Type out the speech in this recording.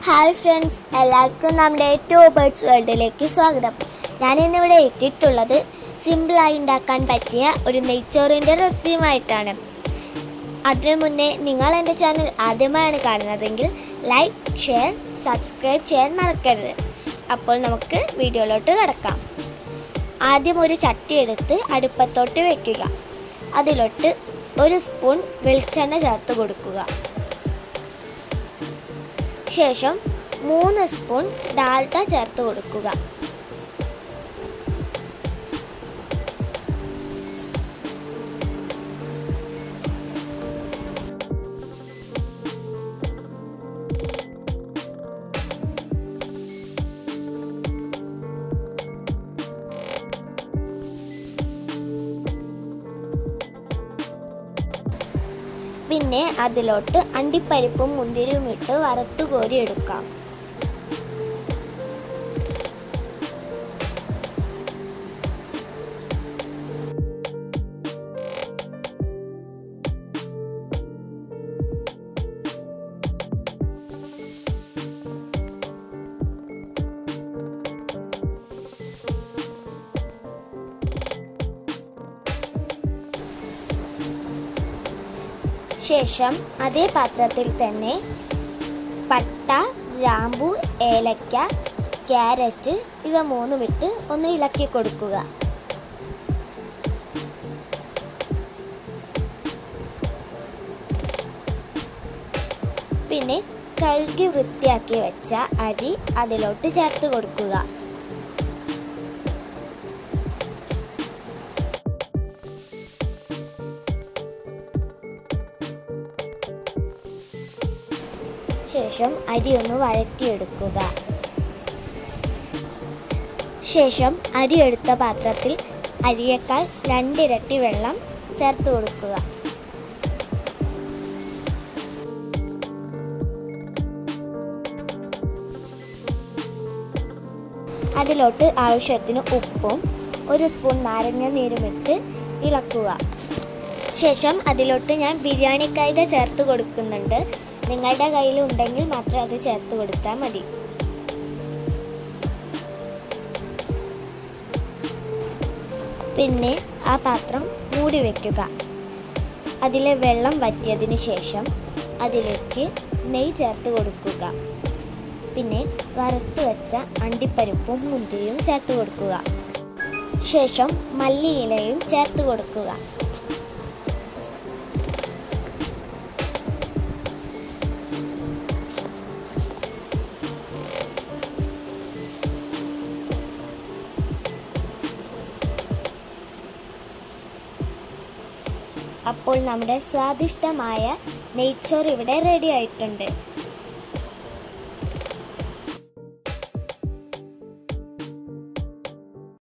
hi friends എല്ലാവർക്കും നമ്മുടെ two birds വേൾഡിലേക്ക് സ്വാഗതം ഞാൻ ഇന്നിവിടെ എത്തിയിട്ടുള്ളത് സിമ്പിളായി ഉണ്ടാക്കാൻ പറ്റിയ ഒരു നെയ്ച്ചോറിൻ്റെ റെസിപ്പിയുമായിട്ടാണ് അതിനു മുന്നേ നിങ്ങൾ എൻ്റെ ചാനൽ ആദ്യമായാണ് കാണുന്നതെങ്കിൽ ലൈക്ക് ഷെയർ സബ്സ്ക്രൈബ് ചെയ്യാൻ മറക്കരുത് അപ്പോൾ നമുക്ക് വീഡിയോയിലോട്ട് കിടക്കാം ആദ്യം ഒരു ചട്ടി എടുത്ത് അടുപ്പത്തോട്ട് വയ്ക്കുക അതിലോട്ട് ഒരു സ്പൂൺ വെളിച്ചെണ്ണ ചേർത്ത് കൊടുക്കുക ശേഷം മൂന്ന് സ്പൂൺ ഡാൽഡ ചേർത്ത് കൊടുക്കുക പിന്നെ അതിലോട്ട് അണ്ടിപ്പരിപ്പും മുന്തിരിയും ഇട്ട് വറുത്തു കോരി എടുക്കാം ശേഷം അതേ പാത്രത്തിൽ തന്നെ പട്ട ഗ്രാമ്പു ഏലക്ക ക്യാരറ്റ് ഇവ മൂന്നും ഇട്ട് ഒന്ന് ഇളക്കി കൊടുക്കുക പിന്നെ കഴുകി വൃത്തിയാക്കി വെച്ച അരി അതിലോട്ട് ചേർത്ത് കൊടുക്കുക ശേഷം അരി ഒന്ന് വഴറ്റിയെടുക്കുക ശേഷം അരി എടുത്ത പാത്രത്തിൽ അരിയേക്കാൾ രണ്ടിരട്ടി വെള്ളം ചേർത്ത് കൊടുക്കുക അതിലോട്ട് ആവശ്യത്തിന് ഉപ്പും ഒരു സ്പൂൺ നാരങ്ങ നീരുമിട്ട് ഇളക്കുക ശേഷം അതിലോട്ട് ഞാൻ ബിരിയാണി കായ്ത ചേർത്ത് കൊടുക്കുന്നുണ്ട് നിങ്ങളുടെ കയ്യിൽ ഉണ്ടെങ്കിൽ മാത്രം അത് ചേർത്ത് കൊടുത്താൽ മതി പിന്നെ ആ പാത്രം മൂടി വയ്ക്കുക അതിലെ വെള്ളം വറ്റിയതിന് ശേഷം അതിലേക്ക് നെയ്യ് ചേർത്ത് കൊടുക്കുക പിന്നെ വറുത്ത് വെച്ച അണ്ടിപ്പരിപ്പും മുന്തിരിയും ചേർത്ത് കൊടുക്കുക ശേഷം മല്ലിയിലയും ചേർത്ത് കൊടുക്കുക അപ്പോൾ നമ്മുടെ സ്വാദിഷ്ടമായ നെയ്ച്ചോറ് ഇവിടെ റെഡി ആയിട്ടുണ്ട്